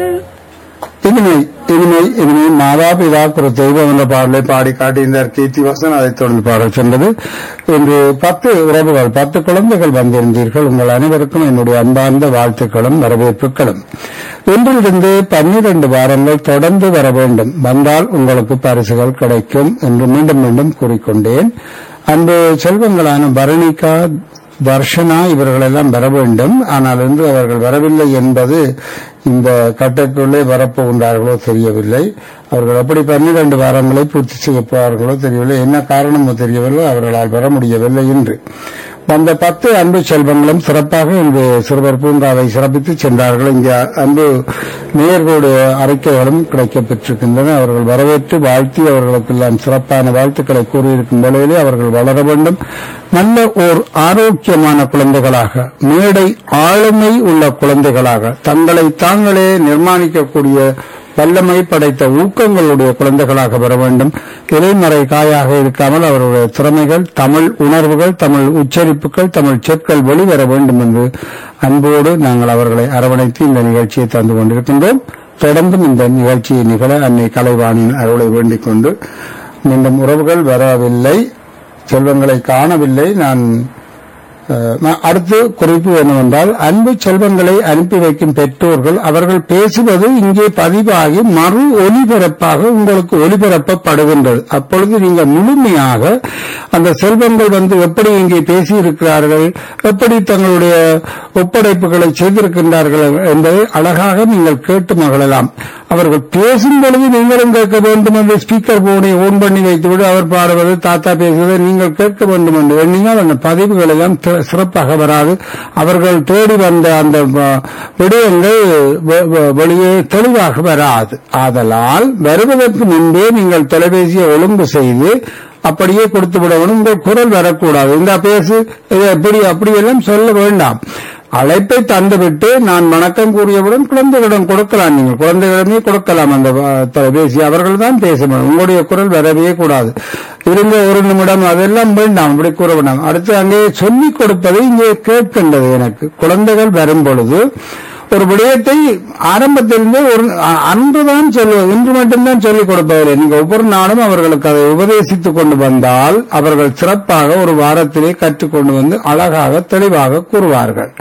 இனிமை இனிமை இனிமை மாதாபிதா குரு தெய்வம் என்ற பாடலை பாடி காட்டியிருந்தார் கீர்த்தி வசன் அதைத் தொடர்ந்து பாடல் சென்றது இன்று பத்து உறவுகள் பத்து குழந்தைகள் வந்திருந்தீர்கள் உங்கள் அனைவருக்கும் என்னுடைய அன்பார்ந்த வாழ்த்துக்களும் வரவேற்புகளும் இன்றிலிருந்து பன்னிரண்டு வாரங்கள் தொடர்ந்து வர வேண்டும் வந்தால் உங்களுக்கு பரிசுகள் கிடைக்கும் என்று மீண்டும் மீண்டும் கூறிக்கொண்டேன் அன்பு செல்வங்களான பரணிகா தர்ஷனா இவர்களெல்லாம் வர வேண்டும் ஆனால் இன்று அவர்கள் வரவில்லை என்பது இந்த கட்டத்துள்ளே வரப்போகின்றார்களோ தெரியவில்லை அவர்கள் எப்படி பன்னிரண்டு வாரங்களை பூர்த்தி செய்ய போவார்களோ தெரியவில்லை என்ன காரணமோ தெரியவில்லை அவர்களால் வர முடியவில்லை என்று வந்த பத்து அன்பு செல்வங்களும் சிறப்பாக இன்று சிறுவர் பூங்காவை சிறப்பித்து சென்றார்கள் இங்கே அன்பு நேர்களுடைய அறிக்கைகளும் கிடைக்கப் பெற்றிருக்கின்றன அவர்கள் வரவேற்று வாழ்த்தி அவர்களுக்கெல்லாம் சிறப்பான வாழ்த்துக்களை கூறியிருக்கும் வேளையிலே அவர்கள் வளர வேண்டும் நல்ல ஓர் ஆரோக்கியமான குழந்தைகளாக மேடை ஆளுமை உள்ள குழந்தைகளாக தங்களை தாங்களே நிர்மாணிக்கக்கூடிய வல்லமை படைத்த ஊக்கங்களுடைய குழந்தைகளாக வர வேண்டும் இலைமறை காயாக இருக்காமல் அவருடைய திறமைகள் தமிழ் உணர்வுகள் தமிழ் உச்சரிப்புகள் தமிழ் சொற்கள் வெளிவர வேண்டும் என்று அன்போடு நாங்கள் அவர்களை அரவணைத்து இந்த நிகழ்ச்சியை தந்து கொண்டிருக்கின்றோம் தொடர்ந்தும் இந்த நிகழ்ச்சியை நிகழ அன்னை கலைவாணியின் அருளை வேண்டிக் கொண்டு மீண்டும் உறவுகள் வரவில்லை செல்வங்களை காணவில்லை நான் அஹ், நான் அடுத்து குறிப்பு என்னவென்றால் அன்பு செல்வங்களை அனுப்பி வைக்கும் பெற்றோர்கள் அவர்கள் பேசுவது இங்கே பதிவாகி மறு ஒலிபரப்பாக உங்களுக்கு ஒலிபரப்பப்படுகின்றது அப்பொழுது நீங்கள் முழுமையாக அந்த செல்வங்கள் வந்து எப்படி இங்கே பேசியிருக்கிறார்கள் எப்படி தங்களுடைய ஒப்படைப்புகளை செய்திருக்கின்றார்கள் என்பதை அழகாக நீங்கள் கேட்டு மகிழலாம் அவர்கள் பேசும் பொழுது நீங்களும் கேட்க வேண்டும் என்று ஸ்பீக்கர் போனை ஓன் பண்ணி வைத்துவிட்டு அவர் பாடுவது தாத்தா பேசுவதை நீங்கள் கேட்க வேண்டும் என்று எண்ணினால் அந்த பதிவுகள் எல்லாம் தி- சிறப்பாக வராது அவர்கள் தேடி வந்த அந்த வ- விடயங்கள் வெ- வெ- வெளியே தெளிவாக வராது ஆதலால் வருவதற்கு முன்பே நீங்கள் தொலைபேசியை ஒழுங்கு செய்து அப்படியே கொடுத்து விட வேண்டும் உங்கள் குரல் வரக்கூடாது இந்த பேசு இது எப்படி அப்படியெல்லாம் சொல்ல வேண்டாம் அழைப்பை தந்துவிட்டு நான் வணக்கம் கூறியவுடன் குழந்தைகளிடம் கொடுக்கலாம் நீங்கள் குழந்தைகளிடமே கொடுக்கலாம் அந்த அஹ், தொலைபேசி அவர்கள் தான் பேச வேண்டும் உங்களுடைய குரல் வரவே கூடாது இருந்த ஒரு நிமிடம் அதெல்லாம் வேண்டாம் அப்படி கூற வேண்டாம் அடுத்து அங்கே சொல்லிக் கொடுப்பதை இங்கே கேட்கின்றது எனக்கு குழந்தைகள் வரும் பொழுது ஒரு விடயத்தை ஆரம்பத்திலிருந்தே ஒரு அ- அன்றுதான் சொல்லுவது இன்று மட்டும்தான் சொல்லிக் கொடுப்பதில்லை நீங்க ஒவ்வொரு நாளும் அவர்களுக்கு அதை உபதேசித்துக் கொண்டு வந்தால் அவர்கள் சிறப்பாக ஒரு வாரத்திலே கற்றுக்கொண்டு வந்து அழகாக தெளிவாக கூறுவார்கள்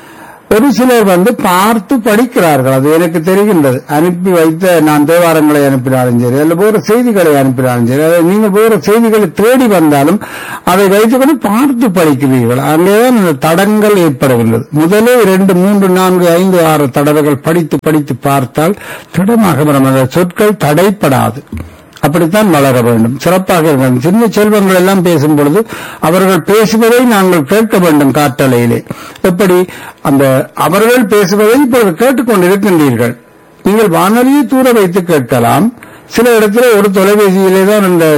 ஒரு சிலர் வந்து பார்த்து படிக்கிறார்கள் அது எனக்கு தெரிகின்றது அனுப்பி வைத்த நான் தேவாரங்களை அனுப்பினாலும் சரி அல்ல வேறு செய்திகளை அனுப்பினாலும் சரி அதை நீங்கள் வேறு செய்திகளை தேடி வந்தாலும் அதை வைத்துக்கொண்டு பார்த்து படிக்கிறீர்கள் அங்கேதான் அந்த தடங்கள் ஏற்படுகின்றது முதலே இரண்டு மூன்று நான்கு ஐந்து ஆறு தடவைகள் படித்து படித்து பார்த்தால் திடமாக வரும் அந்த சொற்கள் தடைப்படாது அப்படித்தான் வளர வேண்டும் சிறப்பாக இருக்க சின்ன செல்வங்கள் எல்லாம் பேசும் பொழுது அவர்கள் பேசுவதை நாங்கள் கேட்க வேண்டும் காற்றலையிலே எப்படி அந்த அவர்கள் பேசுவதை இப்பொழுது கேட்டுக்கொண்டிருக்கின்றீர்கள் நீங்கள் வானொலியை தூர வைத்து கேட்கலாம் சில இடத்துல ஒரு தொலைபேசியிலே தான் இந்த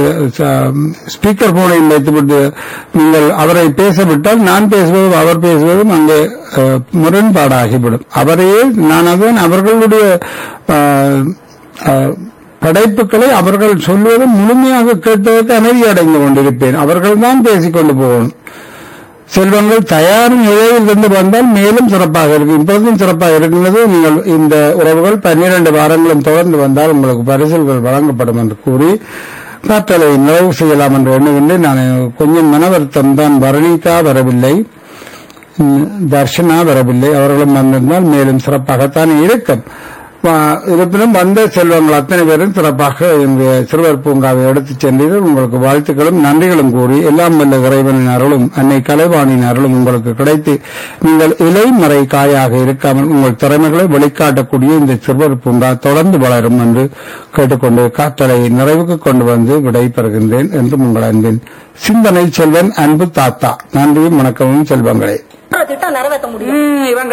ஸ்பீக்கர் போனையும் வைத்துவிட்டு நீங்கள் அவரை பேசவிட்டால் நான் பேசுவதும் அவர் பேசுவதும் அங்கே அஹ், முரண்பாடாகிவிடும் அவரையே நான் அதான் அவர்களுடைய அஹ், அஹ், படைப்புகளை அவர்கள் சொல்வதை முழுமையாக கேட்பதற்கு அமைதி அடைந்து கொண்டிருப்பேன் அவர்கள் தான் பேசிக்கொண்டு போகணும் செல்வங்கள் தயார் நிலையில் இருந்து வந்தால் மேலும் சிறப்பாக இருக்கும் இப்பொழுதும் சிறப்பாக இருக்கின்றது நீங்கள் இந்த உறவுகள் பன்னிரண்டு வாரங்களும் தொடர்ந்து வந்தால் உங்களுக்கு பரிசுகள் வழங்கப்படும் என்று கூறி காற்றலை நிறைவு செய்யலாம் என்று எண்ணுகின்றேன் நான் கொஞ்சம் மன வருத்தம் தான் வர்ணிக்கா வரவில்லை ம், தர்ஷனா வரவில்லை அவர்களும் வந்திருந்தால் மேலும் சிறப்பாகத்தான் இருக்கும் வா- இருப்பினும் வந்த செல்வங்கள் அத்தனை பேரும் சிறப்பாக இந்த சிறுவர் பூங்காவை எடுத்துச் சென்றீர்கள் உங்களுக்கு வாழ்த்துக்களும் நன்றிகளும் கூறி எல்லாம் வல்ல இறைவனின் அருளும் அன்னை கலைவாணியின் அருளும் உங்களுக்கு கிடைத்து நீங்கள் இலை மறை காயாக இருக்காமல் உங்கள் திறமைகளை வெளிக்காட்டக்கூடிய இந்த சிறுவர் பூங்கா தொடர்ந்து வளரும் என்று கேட்டுக்கொண்டு காற்றலை நிறைவுக்கு கொண்டு வந்து விடை பெறுகின்றேன் என்றும் உங்கள் அன்பின் சிந்தனை செல்வன் அன்பு தாத்தா நன்றியும் வணக்கமும் செல்வங்களே திட்டம் நிறைவேற்ற முடியும் ம், இவன்